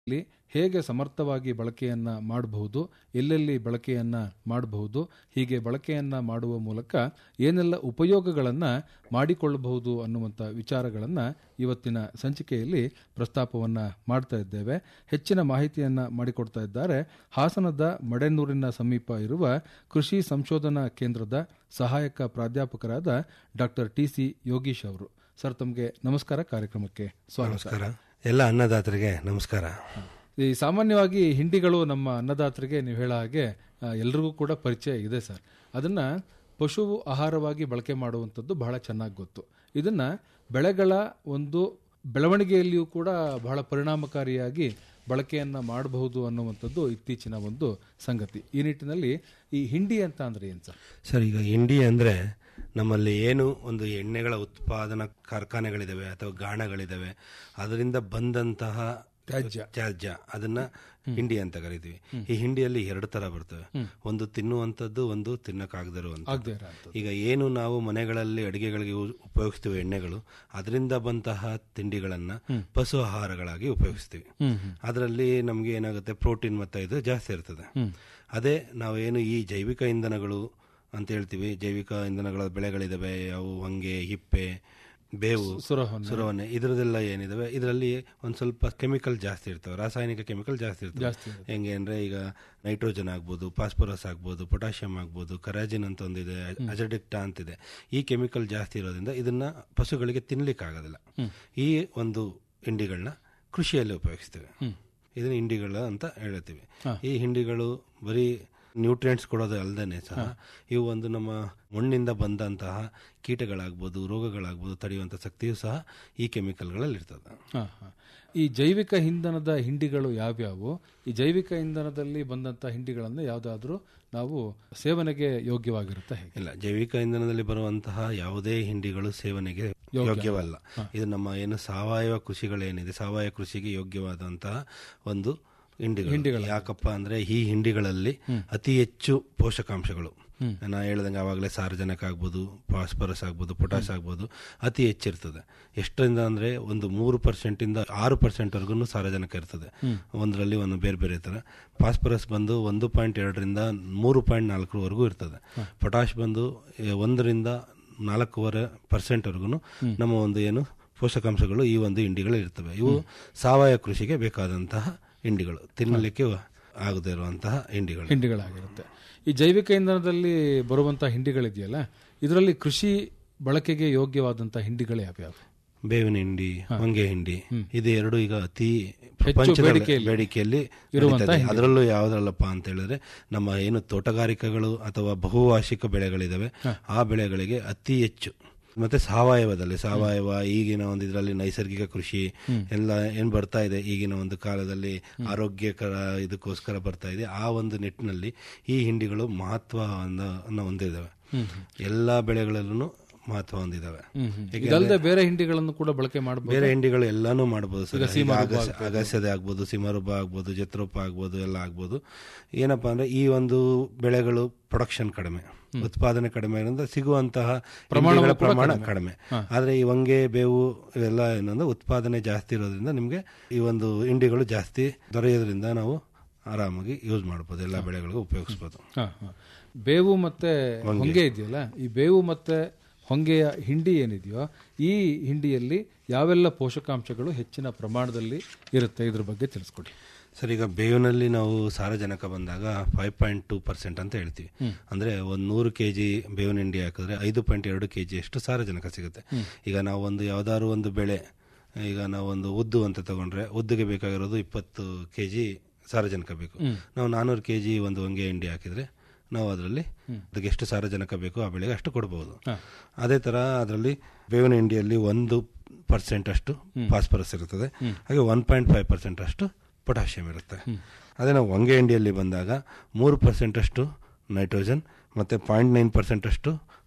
ಇಲ್ಲಿ ಹೇಗೆ ಸಮರ್ಥವಾಗಿ ಬಳಕೆಯನ್ನ ಮಾಡಬಹುದು ಎಲ್ಲೆಲ್ಲಿ ಬಳಕೆಯನ್ನ ಮಾಡಬಹುದು ಹೀಗೆ ಬಳಕೆಯನ್ನ ಮಾಡುವ ಮೂಲಕ ಏನೆಲ್ಲ ಉಪಯೋಗಗಳನ್ನ ಮಾಡಿಕೊಳ್ಳಬಹುದು ಅನ್ನುವಂಥ ವಿಚಾರಗಳನ್ನ ಇವತ್ತಿನ ಸಂಚಿಕೆಯಲ್ಲಿ ಪ್ರಸ್ತಾಪವನ್ನ ಮಾಡ್ತಾ ಇದ್ದೇವೆ ಹೆಚ್ಚಿನ ಮಾಹಿತಿಯನ್ನ ಮಾಡಿಕೊಡ್ತಾ ಇದ್ದಾರೆ ಹಾಸನದ ಮಡೆನೂರಿನ ಸಮೀಪ ಇರುವ ಕೃಷಿ ಸಂಶೋಧನಾ ಕೇಂದ್ರದ ಸಹಾಯಕ ಪ್ರಾಧ್ಯಾಪಕರಾದ ಡಾಕ್ಟರ್ ಟಿ ಸಿ ಯೋಗೀಶ್ ಅವರು ಸರ್ ತಮಗೆ ನಮಸ್ಕಾರ ಕಾರ್ಯಕ್ರಮಕ್ಕೆ ಸ್ವಾಗತ ನಮಸ್ಕಾರ ಎಲ್ಲ ಅನ್ನದಾತರಿಗೆ ನಮಸ್ಕಾರ ಈ ಸಾಮಾನ್ಯವಾಗಿ ಹಿಂಡಿಗಳು ನಮ್ಮ ಅನ್ನದಾತರಿಗೆ ನೀವು ಹೇಳೋ ಹಾಗೆ ಆ, ಎಲ್ರಿಗೂ ಕೂಡ ಪರಿಚಯ ಇದೆ ಸರ್ ಅದನ್ನ ಪಶು ಆಹಾರವಾಗಿ ಬಳಕೆ ಮಾಡುವಂಥದ್ದು ಬಹಳ ಚೆನ್ನಾಗಿ ಗೊತ್ತು ಇದನ್ನ ಬೆಳೆಗಳ ಒಂದು ಬೆಳವಣಿಗೆಯಲ್ಲಿಯೂ ಕೂಡ ಬಹಳ ಪರಿಣಾಮಕಾರಿಯಾಗಿ ಬಳಕೆಯನ್ನ ಮಾಡಬಹುದು ಅನ್ನುವಂಥದ್ದು ಇತ್ತೀಚಿನ ಒಂದು ಸಂಗತಿ ಈ ನಿಟ್ಟಿನಲ್ಲಿ ಈ ಹಿಂಡಿ ಅಂತ ಅಂದ್ರೆ ಏನ್ ಸರ್ ಸರ್ ಈಗ ಇಂಡಿ ಅಂದ್ರೆ ನಮ್ಮಲ್ಲಿ ಏನು ಒಂದು ಎಣ್ಣೆಗಳ ಉತ್ಪಾದನಾ ಕಾರ್ಖಾನೆಗಳಿದಾವೆ ಅಥವಾ ಗಾಣಗಳಿದಾವೆ ಅದರಿಂದ ಬಂದಂತಹ ತ್ಯಾಜ್ಯ. ತ್ಯಾಜ್ಯ ಅದನ್ನ ಹಿಂಡಿ ಅಂತ ಕರಿತೀವಿ ಈ ಹಿಂಡಿಯಲ್ಲಿ ಎರಡು ತರ ಬರ್ತವೆ ಒಂದು ತಿನ್ನುವಂಥದ್ದು ಒಂದು ತಿನ್ನಕ್ಕಾಗದಿರುವಂಥದ್ದು ಆಗದೆ ಇರೋಂಥದ್ದು ಈಗ ಏನು ನಾವು ಮನೆಗಳಲ್ಲಿ ಅಡಿಗೆಗಳಿಗೆ ಯೂಸ್- ಉಪಯೋಗಿಸ್ತೀವಿ ಎಣ್ಣೆಗಳು ಅದರಿಂದ ಬಂತಹ ತಿಂಡಿಗಳನ್ನ ಪಶು ಆಹಾರಗಳಾಗಿ ಉಪಯೋಗಿಸ್ತೀವಿ ಹ್ಮ್ ಹ್ಮ್ ಅದರಲ್ಲಿ ನಮಗೆ ಏನಾಗುತ್ತೆ ಪ್ರೋಟೀನ್ ಮತ್ತು ಇದು ಜಾಸ್ತಿ ಇರ್ತದೆ ಅದೇ ನಾವೇನು ಈ ಜೈವಿಕ ಇಂಧನಗಳು ಅಂತ ಹೇಳ್ತೀವಿ ಜೈವಿಕ ಇಂಧನಗಳ ಬೆಳೆಗಳಿದಾವೆ ಅವು ಹೊಂಗೆ ಹಿಪ್ಪೆ ಬೇವು ಸುರಹೊನ್ನೆ. ಸುರವನ್ನೆ ಇದರದೆಲ್ಲ ಏನಿದಾವೆ ಇದರಲ್ಲಿ ಒಂದು ಸ್ವಲ್ಪ ಕೆಮಿಕಲ್ ಜಾಸ್ತಿ ಇರ್ತವೆ ರಾಸಾಯನಿಕ ಕೆಮಿಕಲ್ ಜಾಸ್ತಿ ಇರ್ತವೆ ಜಾಸ್ತಿ ಇರುತ್ತೆ. ಹೆಂಗೆ ಅಂದ್ರೆ ಈಗ ನೈಟ್ರೋಜನ್ ಆಗ್ಬೋದು ಫಾಸ್ಫರಸ್ ಆಗ್ಬೋದು ಪೊಟ್ಯಾಷಿಯಂ ಆಗ್ಬೋದು ಕರಾಜಿನ್ ಅಂತ ಒಂದಿದೆ ಅಜಡಿಕ್ಟಾ ಅಂತಿದೆ ಈ ಕೆಮಿಕಲ್ ಜಾಸ್ತಿ ಇರೋದ್ರಿಂದ ಇದನ್ನ ಪಶುಗಳಿಗೆ ತಿನ್ಲಿಕ್ಕೆ ಆಗೋದಿಲ್ಲ ಈ ಒಂದು ಹಿಂಡಿಗಳನ್ನ ಕೃಷಿಯಲ್ಲಿ ಉಪಯೋಗಿಸ್ತೇವೆ ಇದನ್ನ ಹಿಂಡಿಗಳು ಅಂತ ಹೇಳ್ತೀವಿ ಈ ಹಿಂಡಿಗಳು ಬರೀ ನ್ಯೂಟ್ರಿಯೆಂಟ್ಸ್ ಕೊಡೋದು ಅಲ್ಲದೆ ಸಹ ಇವು ಒಂದು ನಮ್ಮ ಮಣ್ಣಿಂದ ಬಂದಂತಹ ಕೀಟಗಳಾಗ್ಬೋದು ರೋಗಗಳಾಗ್ಬೋದು ತಡೆಯುವಂಥ ಶಕ್ತಿಯೂ ಸಹ ಈ ಕೆಮಿಕಲ್ಗಳಲ್ಲಿ ಇರ್ತದೆ ಹಾ, ಹಾ. ಈ ಜೈವಿಕ ಇಂಧನದ ಹಿಂಡಿಗಳು ಯಾವ್ಯಾವು ಈ ಜೈವಿಕ ಇಂಧನದಲ್ಲಿ ಬಂದಂತ ಹಿಂಡಿಗಳನ್ನು ಯಾವ್ದಾದ್ರೂ ನಾವು ಸೇವನೆಗೆ ಯೋಗ್ಯವಾಗಿರುತ್ತೆ ಹೇಗೆ ಇಲ್ಲ ಜೈವಿಕ ಇಂಧನದಲ್ಲಿ ಬರುವಂತಹ ಯಾವುದೇ ಹಿಂಡಿಗಳು ಸೇವನೆಗೆ ಯೋಗ್ಯವಲ್ಲ ಇದು ನಮ್ಮ ಏನು ಸಾವಯವ ಕೃಷಿಗಳೇನಿದೆ ಸಾವಯವ ಕೃಷಿಗೆ ಯೋಗ್ಯವಾದಂತಹ ಒಂದು ಹಿಂಡಿಗಳು ಯಾಕಪ್ಪ ಅಂದ್ರೆ ಈ ಹಿಂಡಿಗಳಲ್ಲಿ ಅತಿ ಹೆಚ್ಚು ಪೋಷಕಾಂಶಗಳು ನಾ ಹೇಳ್ದಂಗೆ ಆವಾಗಲೇ ಸಾರಜನಕ ಆಗ್ಬೋದು ಫಾಸ್ಫರಸ್ ಆಗ್ಬೋದು ಪೊಟ್ಯಾಸ್ ಆಗ್ಬೋದು ಅತಿ ಹೆಚ್ಚಿರ್ತದೆ ಎಷ್ಟರಿಂದ ಅಂದ್ರೆ ಒಂದು ಮೂರು ಪರ್ಸೆಂಟ್ ಇಂದ ಆರು ಪರ್ಸೆಂಟ್ ವರ್ಗು ಸಾರಜನಕ ಇರ್ತದೆ ಒಂದರಲ್ಲಿ ಒಂದು ಬೇರೆ ಬೇರೆ ತರ ಫಾಸ್ಫರಸ್ ಬಂದು ಒಂದು ಪಾಯಿಂಟ್ ಎರಡರಿಂದ ಮೂರು ಪಾಯಿಂಟ್ ನಾಲ್ಕರವರೆಗೂ ಇರ್ತದೆ ಪೊಟ್ಯಾಶ್ ಬಂದು ಎ, ಒಂದರಿಂದ ನಾಲ್ಕೂವರೆ ಪರ್ಸೆಂಟ್ ವರ್ಗು ನಮ್ಮ ಒಂದು ಏನು ಪೋಷಕಾಂಶಗಳು ಈ ಒಂದು ಹಿಂಡಿಗಳು ಇರ್ತವೆ ಇವು ಸಾವಯವ ಕೃಷಿಗೆ ಬೇಕಾದಂತಹ ಹಿಂಡಿಗಳು ತಿನ್ನಲಿಕ್ಕೆ ಆಗದೇ ಇರುವಂತಹ ಹಿಂಡಿಗಳು ಹಿಂಡಿಗಳಾಗಿರುತ್ತೆ ಈ ಜೈವಿಕ ಇಂಧನದಲ್ಲಿ ಬರುವಂತಹ ಹಿಂಡಿಗಳಿದೆಯಲ್ಲ ಇದರಲ್ಲಿ ಕೃಷಿ ಬಳಕೆಗೆ ಯೋಗ್ಯವಾದಂತಹ ಹಿಂಡಿಗಳು ಯಾವ್ಯಾವು ಬೇವಿನ ಹಿಂಡಿ ಹೊಂಗೆ ಹಿಂಡಿ ಇದು ಎರಡು ಈಗ ಅತಿ ಪ್ರಪಂಚದ ಬೇಡಿಕೆಯಲ್ಲಿ ಬೇಡಿಕೆಯಲ್ಲಿ ಇರುವಂತಹ ನಡೀತದೆ. ಅದರಲ್ಲೂ ಯಾವ್ದ್ರಲ್ಲಪ್ಪ ಅಂತ ಹೇಳಿದ್ರೆ ನಮ್ಮ ಏನು ತೋಟಗಾರಿಕೆಗಳು ಅಥವಾ ಬಹುವಾರ್ಷಿಕ ಬೆಳೆಗಳಿದಾವೆ ಆ ಬೆಳೆಗಳಿಗೆ ಅತಿ ಹೆಚ್ಚು ಮತ್ತೆ ಸಾವಯವದಲ್ಲಿ ಸಾವಯವ ಈಗಿನ ಒಂದು ಇದರಲ್ಲಿ ನೈಸರ್ಗಿಕ ಕೃಷಿ ಎಲ್ಲ ಏನ್ ಬರ್ತಾ ಇದೆ ಈಗಿನ ಒಂದು ಕಾಲದಲ್ಲಿ ಆರೋಗ್ಯಕರ ಇದಕ್ಕೋಸ್ಕರ ಬರ್ತಾ ಇದೆ ಆ ಒಂದು ನಿಟ್ಟಿನಲ್ಲಿ ಈ ಹಿಂಡಿಗಳು ಮಹತ್ವವನ್ನು ಹೊಂದಿದ್ದಾವೆ ಎಲ್ಲಾ ಬೆಳೆಗಳಲ್ಲೂ ಮಹತ್ವ ಹೊಂದಿದ್ದಾವೆ ಇದಲ್ಲದೆ ಬೇರೆ ಹಿಂಡಿಗಳನ್ನು ಕೂಡ ಬಳಕೆ ಮಾಡಬಹುದು ಬೇರೆ ಹಿಂಡಿಗಳು ಎಲ್ಲಾನು ಮಾಡಬಹುದು ಸರ್ ಈಗ ಅಗಸ- ಅಗಸದೆ ಆಗ್ಬೋದು ಸಿಮರೂಪ ಆಗ್ಬೋದು ಜತ್ರೂಪ ಆಗ್ಬೋದು ಎಲ್ಲ ಆಗ್ಬೋದು ಏನಪ್ಪಾ ಅಂದ್ರೆ ಈ ಒಂದು ಬೆಳೆಗಳು ಪ್ರೊಡಕ್ಷನ್ ಕಡಿಮೆ ಉತ್ಪಾದನೆ ಕಡಿಮೆ ಇರೋದ್ರಿಂದ ಸಿಗುವಂತಹ ಹಿಂಡಿಗಳ ಪ್ರಮಾಣ ಕಡಿಮೆ ಆದ್ರೆ ಈ ಹೊಂಗೆ ಬೇವು ಇವೆಲ್ಲ ಏನಂದ್ರೆ ಉತ್ಪಾದನೆ ಜಾಸ್ತಿ ಇರೋದ್ರಿಂದ ನಿಮ್ಗೆ ಈ ಒಂದು ಹಿಂಡಿಗಳು ಜಾಸ್ತಿ ದೊರೆಯೋದ್ರಿಂದ ನಾವು ಆರಾಮಾಗಿ ಯೂಸ್ ಮಾಡ್ಬೋದು ಎಲ್ಲ ಬೆಳೆಗಳಿಗೂ ಉಪಯೋಗಿಸ್ಬೋದು ಹಾ, ಹಾ. ಬೇವು ಮತ್ತೆ ಹೊಂಗೆ ಇದೆಯಲ್ಲ ಈ ಬೇವು ಮತ್ತೆ ಹೊಂಗೆಯ ಹಿಂಡಿ ಏನಿದೆಯೋ ಈ ಹಿಂಡಿಯಲ್ಲಿ ಯಾವೆಲ್ಲ ಪೋಷಕಾಂಶಗಳು ಹೆಚ್ಚಿನ ಪ್ರಮಾಣದಲ್ಲಿ ಇರುತ್ತೆ ಇದ್ರ ಬಗ್ಗೆ ತಿಳಿಸ್ಕೊಡಿ ಸರ್ ಈಗ ಬೇವಿನಲ್ಲಿ ನಾವು ಸಾರಜನಕ ಬಂದಾಗ ಫೈವ್ ಪಾಯಿಂಟ್ ಟೂ ಪರ್ಸೆಂಟ್ ಅಂತ ಹೇಳ್ತೀವಿ ಅಂದ್ರೆ ಒಂದ್ ನೂರು ಕೆಜಿ ಬೇವಿನ ಹಿಂಡಿ ಹಾಕಿದ್ರೆ ಐದು ಪಾಯಿಂಟ್ ಎರಡು ಕೆಜಿ ಅಷ್ಟು ಸಾರಜನಕ ಸಿಗುತ್ತೆ ಈಗ ನಾವು ಒಂದು ಯಾವ್ದಾದ್ರು ಒಂದು ಬೆಳೆ ಈಗ ನಾವು ಒಂದು ಉದ್ದು ಅಂತ ತಗೊಂಡ್ರೆ ಉದ್ದಿಗೆ ಬೇಕಾಗಿರೋದು ಇಪ್ಪತ್ತು ಕೆಜಿ ಸಾರಜನಕ ಬೇಕು ನಾವು ನಾನೂರು ಕೆಜಿ ಒಂದು ಹೊಂಗೆ ಹಿಂಡಿ ಹಾಕಿದ್ರೆ ನಾವು ಅದರಲ್ಲಿ ಅದಕ್ಕೆ ಎಷ್ಟು ಸಾರಜನಕ ಬೇಕು ಆ ಬೆಳೆಗೆ ಅಷ್ಟು ಕೊಡಬಹುದು ಅದೇ ತರ ಅದರಲ್ಲಿ ಬೇವಿನ ಹಿಂಡಿಯಲ್ಲಿ ಒಂದು ಪರ್ಸೆಂಟ್ ಅಷ್ಟು ಫಾಸ್ಫರಸ್ ಇರುತ್ತದೆ ಹಾಗೆ ಒನ್ ಪಾಯಿಂಟ್ ಫೈವ್ ಪರ್ಸೆಂಟ್ ಅಷ್ಟು ಪೊಟ್ಯಾಷಿಯಂ ಇರುತ್ತೆ ಅದೇ ನಾವು ಹೊಂಗೆ ಹಿಂಡಿಯಲ್ಲಿ ಬಂದಾಗ ಮೂರು ಪರ್ಸೆಂಟ್ ಅಷ್ಟು ನೈಟ್ರೋಜನ್ ಮತ್ತೆ ಪಾಯಿಂಟ್ ನೈನ್ ಪರ್ಸೆಂಟ್ ಅಷ್ಟು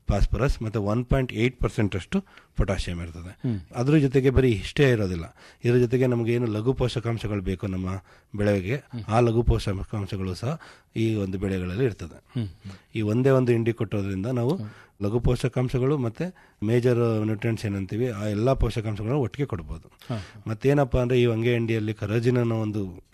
ಫಾಸ್ಫರಸ್ ಮತ್ತು ಒನ್ ಪಾಯಿಂಟ್ ಏಯ್ಟ್ ಪರ್ಸೆಂಟ್ ಅಷ್ಟು ಪೊಟ್ಯಾಷಿಯಂ ಇರ್ತದೆ ಅದ್ರ ಜೊತೆಗೆ ಬರೀ ಇಷ್ಟೇ ಇರೋದಿಲ್ಲ ಇದ್ರ ಜೊತೆಗೆ ನಮಗೆ ಏನು ಲಘು ಪೋಷಕಾಂಶಗಳು ಬೇಕು ನಮ್ಮ ಬೆಳೆಗೆ ಆ ಲಘು ಪೋಷಕಾಂಶಗಳು ಸಹ ಈ ಒಂದು ಬೆಳೆಗಳಲ್ಲಿ ಇರ್ತದೆ ಈ ಒಂದೇ ಒಂದು ಹಿಂಡಿ ಕೊಟ್ಟೋದ್ರಿಂದ ನಾವು ಲಘು ಪೋಷಕಾಂಶಗಳು ಮತ್ತೆ ಮೇಜರ್ ನ್ಯೂಟ್ರಿಯೆಂಟ್ಸ್ ಏನಂತೀವಿ ಆ ಎಲ್ಲ ಪೋಷಕಾಂಶಗಳನ್ನು ಒಟ್ಟಿಗೆ ಕೊಡ್ಬೋದು ಮತ್ತೇನಪ್ಪ ಅಂದ್ರೆ ಈ ಹೊಂಗೆ ಹಿಂಡಿಯಲ್ಲಿ ಕರಜಿನ ಒಂದು